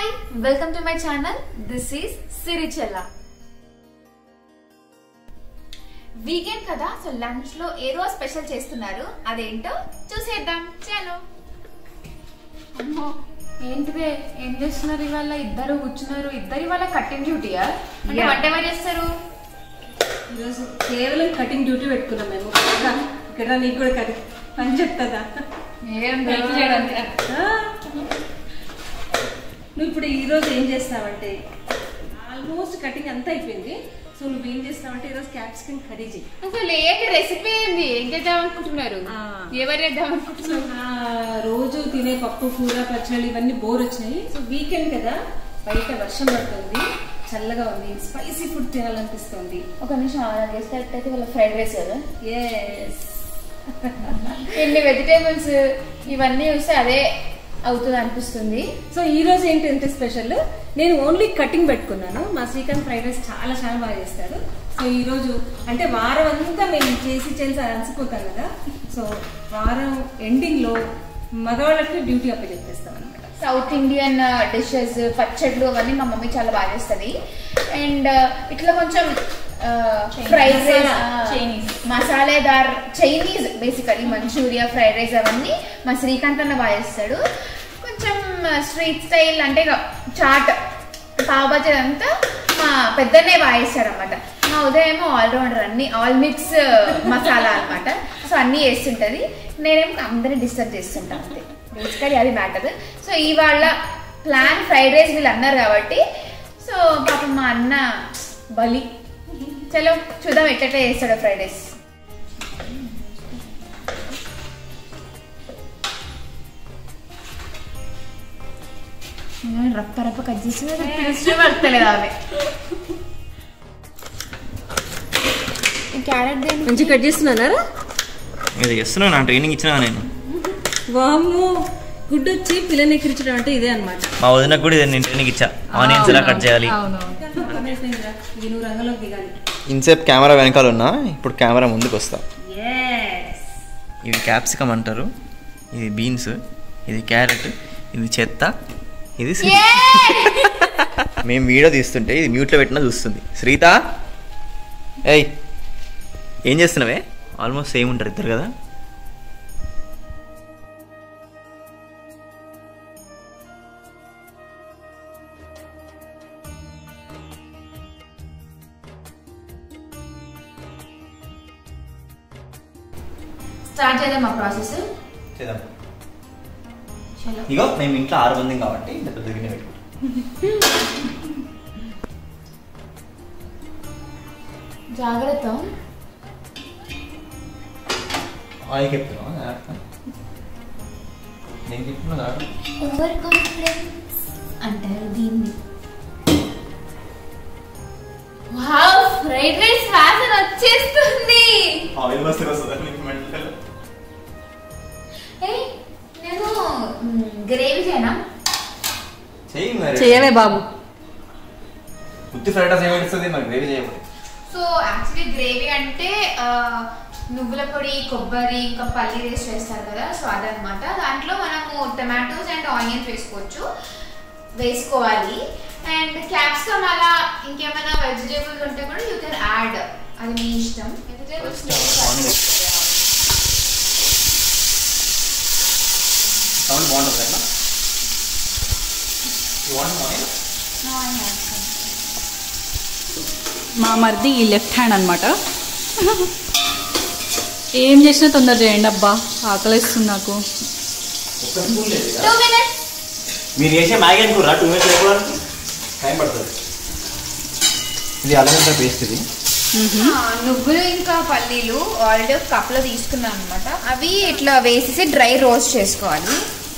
Hi welcome to my channel this is Sirichella weekend కదా so lunch లో ఏదో special చేస్తున్నారు అదేంటో చూసేద్దాం చలో అమ్మో ఏంటిదే ఏం చేస్తున్నారు ఇవాళ ఇద్దరు కూర్చున్నారు ఇద్దరు ఇవాళ కట్టింగ్ డ్యూటీయా అంటే Yeah. వంట ఎవరు చేస్తారు ఈరోజు కేవలం కటింగ్ డ్యూటీ పెట్టుకున్నాం మేము రా, ఇక్కడ రా, నీకు కూడా కటింగ్ పని చెప్తుందా ఏం హెల్ప్ చేయడానికి ఆ? నువ్వు ఇప్పుడు ఈరోజు ఏం చేస్తావంటే ఆల్మోస్ట్ కటింగ్ అంతా అయిపోయింది సో నువ్వు ఏం చేస్తావంటే ఈరోజు క్యాప్సికమ్ కర్రీ చేయి అసలు ఏంటి రెసిపీ ఏంది ఏం చేద్దాం అనుకుంటున్నారు ఆ. ఎవరు చేద్దాం అనుకుంటున్నారు ఆ, రోజు తినే పప్పు కూర పచ్చళ్ళు ఇవన్నీ బోర్ వచ్చినాయి సో వీకెండ్ కదా బయట వర్షం పడుతుంది చల్లగా ఉంది స్పైసీ ఫుడ్ తినాలనిపిస్తుంది ఒక నిమిషం అలా చేసేటట్టయితే వాళ్ళ ఫ్రైడ్ రైస్ కదా ఎస్ ఇన్ని వెజిటేబుల్స్ ఇవన్నీ చూస్తే అదే అవుతుంది అనిపిస్తుంది సో ఈ రోజు ఏంటి ఎంత స్పెషల్ నేను ఓన్లీ కటింగ్ పెట్టుకున్నాను మా శ్రీకాంత్ ఫ్రైడ్ రైస్ చాలా చాలా బాగా చేస్తారు సో ఈ రోజు అంటే వారం అంతా మేము చేసి చేసి అలసిపోతాం కదా సో వారం ఎండింగ్ లో మగవాళ్ళకి డ్యూటీ అప్ప చెప్పేస్తాం అనమాట సౌత్ ఇండియన్ డిషెస్ పచ్చళ్ళు అవన్నీ మా మమ్మీ చాలా బాగా చేస్తుంది అండ్ ఇట్లా కొంచెం ఫ్రైడ్ రైస్ Chinese. మసాలేదార్ Chinese basically manchuria fried rice అవన్నీ మా శ్రీకాంత్ అన్న బాగా చేస్తాడు కొంచెం స్ట్రీట్ స్టైల్ అంటే ఇక చాట్ పావ్ బజీ అంతా మా పెద్దనే బాగా చేస్తాడు అనమాట మా ఉదయం ఆల్రౌండర్ అన్ని ఆల్ మిక్స్ మసాలా అన్నమాట సో అన్నీ వేస్తుంటది నేనేమో అందరిని డిస్టర్బ్ చేస్తుంటా అంతే బేసికలీ అది మ్యాటర్ సో ఇవాళ ప్లాన్ ఫ్రైడ్ రైస్ వీళ్ళు అన్నారు కాబట్టి సో పాపం మా అన్న బలి చలో చూద్దాం ఎట్లెట్లా చేస్తాడో ఫ్రైడ్ రైస్ రప్ప రప్ప కట్ చేసి పిలిచి పడతలేదు ఆమె క్యారెట్ దేని మంచి కట్ చేస్తున్నారా ఇది చేస్తున్నా నా ట్రైనింగ్ ఇచ్చినా నేను వాము గుడ్డు వచ్చి పిల్లని ఎక్కిరించడం అంటే ఇదే అనమాట మా వదినకు కూడా ఇది నేను ట్రైనింగ్ ఇచ్చా ఆనియన్స్ ఎలా కట్ చేయాలి ఇది నువ్వు రంగంలోకి దిగాలి ఇన్సేపు కెమెరా వెనకాల ఉన్నా ఇప్పుడు కెమెరా ముందుకు వస్తా ఎస్ ఇది క్యాప్సికమ్ అంటారు ఇది బీన్స్ ఇది క్యారెట్ ఇది చెత్త ఇది శ్రీ- మేము వీడియో తీస్తుంటే ఇది మ్యూట్లో పెట్టినా చూస్తుంది శ్రీత ఏయ్ ఏం చేస్తున్నావే ఆల్మోస్ట్ సేమ్ ఉంటారు ఇద్దరు కదా స్టార్ట్ చేద్దాం మా ప్రాసెస్ చేద్దాం చలో ఇగో మేము ఇంట్లో ఆరు మంది కాబట్టి ఇంత పెద్ద గిన్నె పెట్టుకుంటాం జాగ్రత్త ఆయిల్ చెప్తున్నావా నేను చెప్తున్నా ఓవర్ కాన్ఫిడెన్స్ అంటారు దీన్ని వావ్ ఫ్రైడ్ రైస్ వాసన వచ్చేస్తుంది ఆయిల్ వస్తే వస్తుందా నీకు మెంటల్ ఏ నేను గ్రేవీ చేయనా చెయ్యి మరి చేయవే బాబు ఉత్తి ఫ్రైడ్ రైస్ ఏమిస్తుంది మరి గ్రేవీ చేయమని సో యాక్చువల్లీ గ్రేవీ అంటే ఆ, నువ్వుల పొడి కొబ్బరి ఇంకా పల్లి వేసి చేస్తారు కదా సో అదనమాట దాంట్లో మనము టమాటోస్ అండ్ ఆనియన్స్ వేసుకోవచ్చు వేసుకోవాలి అండ్ క్యాప్సికమ్ అలా ఇంకేమైనా వెజిటేబుల్స్ ఉంటే కూడా యూ కెన్ యాడ్ అది మీ ఇష్టం వెజిటేబుల్స్ First, onions. సౌండ్ బాగుంటుంది కదా మా మరిది ఈ లెఫ్ట్ హ్యాండ్ అనమాట ఏం చేసినా తొందర చేయండి అబ్బా ఆకలిస్తుంది నాకు ఒక్క స్పూన్ లేదు టూ మినిట్స్ మీరు చేసే మ్యాగీ అనుకోరా టూ మినిట్స్ అయిపోవడానికి టైం పడుతుంది ఇది అల్లం పేస్ట్ ఇది నువ్వులు ఇంకా పల్లీలు ఆల్రెడీ ఒక కప్లో తీసుకున్నాను అనమాట అవి ఇట్లా వేసేసి డ్రై రోస్ట్ చేసుకోవాలి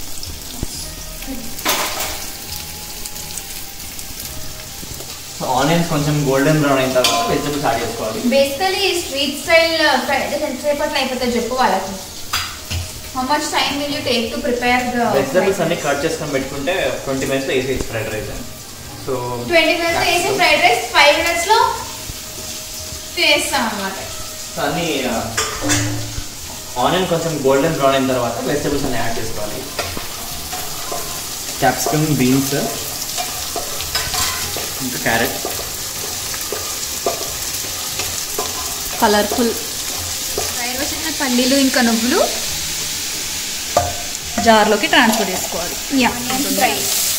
ఆనియన్స్ కొంచెం గోల్డెన్ బ్రౌన్ అయిన తర్వాత వెజిటబుల్స్ యాడ్ చేసుకోవాలి basically street style fried rice ఎంతసేపట్లో అయిపోతుంది చెప్పు వాళ్ళకి how much time will you take to prepare vegetables అన్ని కట్ చేసుకొని పెట్టుకుంటే ట్వంటీ మినిట్స్లో వేసేసి fried rice so twenty minutes వేసి ఫ్రైడ్ రైస్ ఫైవ్ మినిట్స్ లో చేస్తాం అనమాట సో అన్ని ఆనియన్ కొంచెం గోల్డెన్ బ్రౌన్ అయిన తర్వాత వెజిటబుల్స్ అన్ని యాడ్ చేసుకోవాలి క్యాప్సికమ్ బీన్స్ ఇంకా క్యారెట్ కలర్ఫుల్ ఫ్రైడ్ వచ్చిన పల్లీలు ఇంకా నువ్వులు జార్లోకి ట్రాన్స్ఫర్ చేసుకోవాలి ఆనియన్ ఫ్రై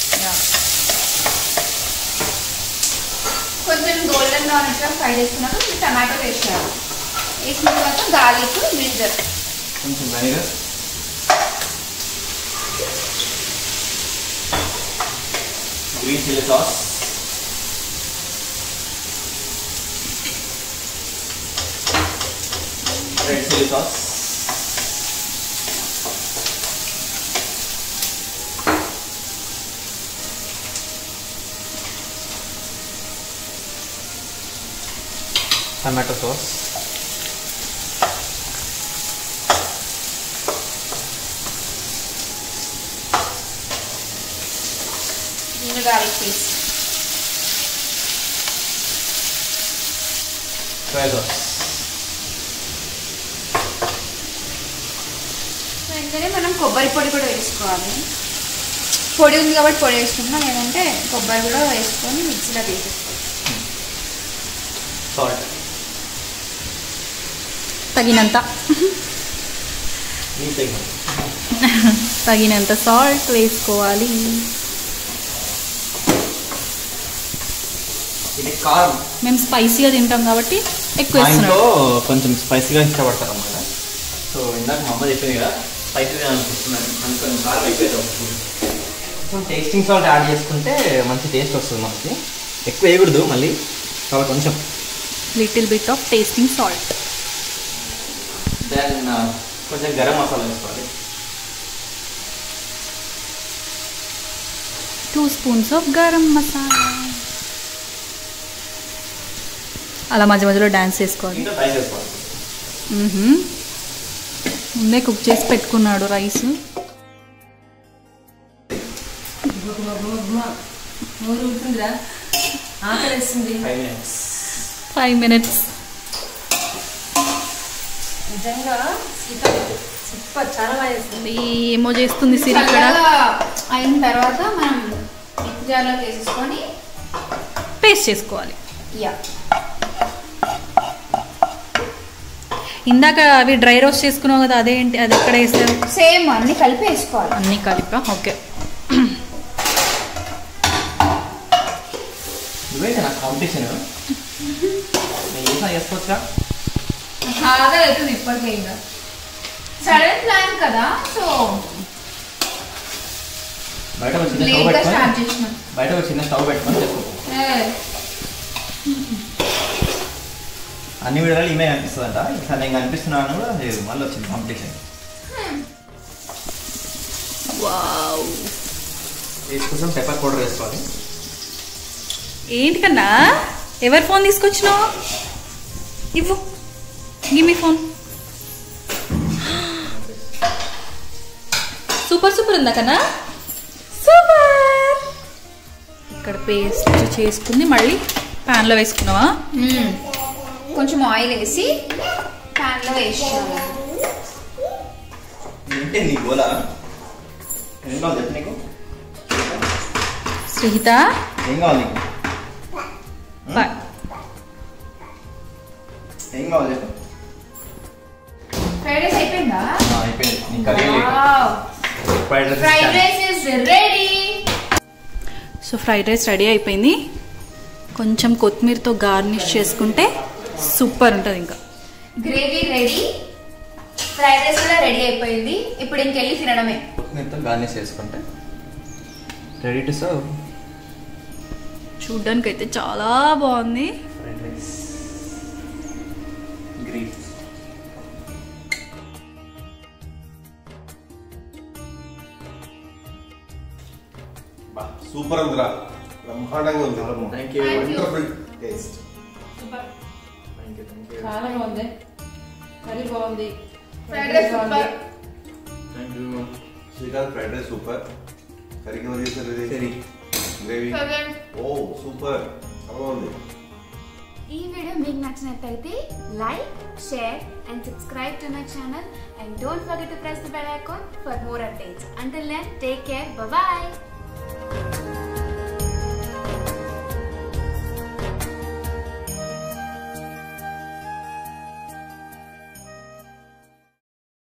కొంచెం గోల్డెన్ బ్రౌన్ వచ్చాక ఫ్రై చేసుకున్నాక మీరు టమాటో వేసారు వేసిన తర్వాత గార్లిక్ జింజర్ కొంచెం vinegar green chilli sauce red chilli sauce tomato sauce ginger garlic paste soya sauce వెంటనే మనం కొబ్బరి పొడి కూడా వేసుకోవాలి పొడి ఉంది కాబట్టి పొడి వేసుకుంటున్నాం లేదంటే కొబ్బరి కూడా వేసుకొని మిక్సీలో వేసేసుకోవాలి సాల్ట్ తగినంత ఈ తగిన తగినంత సాల్ట్ వేసుకోవాలి ఇది కారం మేము స్పైసీగా తింటాం కాబట్టి ఎక్కువ మా ఇంట్లో వేస్తున్నాం కొంచెం స్పైసీగా ఇష్టపడతారు అన్నమాట సో ఇందాక మా అమ్మ చెప్పింది కదా స్పైసీగా అనిపిస్తున్నాను అనుకుని కారం అయిపోయింది కొంచెం టేస్టింగ్ సాల్ట్ యాడ్ చేసుకుంటే మంచి టేస్ట్ వస్తుంది మనకి ఎక్కువ వేయకూడదు మళ్ళీ కాబట్టి కొంచెం little bit of tasting salt then కొంచెం గరం మసాలా వేసుకోవాలి two spoons of garam masala అలా మధ్య మధ్యలో డ్యాన్స్ చేసుకోవాలి ఇంకా రైస్ వేసుకోవాలి మ్మ్హమ్. ముందే కుక్ చేసి పెట్టుకున్నాడు రైస్ నోరు ఊరుతుందిరా ఆకలి వేస్తుంది ఫైవ్ మినిట్స్ ఫైవ్ మినిట్స్ నిజంగా సీత సూపర్ చాలా బాగా చేస్తుంది ఏమో చేస్తుంది సిరి ఇక్కడ చల్లగా అయిన తర్వాత మనం మిక్సీ జార్లో వేసేసుకొని పేస్ట్ చేసుకోవాలి యా ఇందాక అవి డ్రై రోస్ట్ చేసుకున్నావు కదా అదేంటి అది ఎక్కడ వేసావు సేమ్ అన్ని కలిపి వేసుకోవాలి అన్నీ కలిపా ఓకే నువ్వే నా కాంపిటీషన్ నేను చేసినా చేసుకోవచ్చా బాగా అవుతుంది ఇప్పటికే ఇంకా సడన్ ప్లాన్ కదా సో బయట ఒక చిన్న స్టవ్ లేట్గా స్టార్ట్ పెట్టుకొని చేసినాం బయట ఒక చిన్న స్టవ్ పెట్టుకొని చేసుకో ఏ, అన్ని వీడియోలు ఈమె కనిపిస్తుందంట ఈసారి నేను కనిపిస్తున్నాను కూడా లేదు మళ్ళీ వచ్చింది కాంపిటీషన్ వావ్ తీసుకొచ్చాం పెప్పర్ పౌడర్ వేసుకోవాలి ఏంటి కన్నా ఎవరి ఫోన్ తీసుకొచ్చినావు ఇవ్వు give me phone super super ఉందా కన్నా సూపర్ ఇక్కడ పేస్ట్ చేసుకుంది మళ్ళీ ప్యాన్లో వేసుకున్నావా మ్మ్. కొంచెం ఆయిల్ వేసి ప్యాన్లో వేసుకోవాలి ఏంటి నీ గోలా ఏం కావాలి చెప్పు నీకు శ్రీహిత ఏం కావాలి నీకు బా- ఏం కావాలి చెప్పు ఫ్రైడ్ రైస్ అయిపోయిందా ఆ, అయిపోయింది నీ curry fried fried rice rice is ready so fried rice ready అయిపోయింది కొంచెం కొత్తిమీరతో గార్నిష్ చేసుకుంటే సూపర్ ఉంటుంది ఇంకా గ్రేవీ రెడీ ఫ్రైడ్ రైస్ కూడా రెడీ అయిపోయింది ఇప్పుడు ఇంకెళ్ళి తినడమే కొత్తిమీరతో గార్నిష్ చేసుకుంటే రెడీ టు సర్వ్ చూడ్డానికి అయితే చాలా బాగుంది ఫ్రైడ్ రైస్ గ్రీన్ సూపర్ ఉందిరా బ్రహ్మాండంగా ఉంది thank you Thank you. Wonderful taste thank you thank you చాలా బాగుంది కర్రీ బాగుంది fried rice super thank you Srikanth fried rice super కర్రీకి ఎవరు చేశారు ఇది సరే గ్రేవీ ఓ సూపర్ చాలా బాగుంది ఈ వీడియో మీకు నచ్చినట్టయితే like share and subscribe to my channel and don't forget to press the bell icon for more updates until then take care bye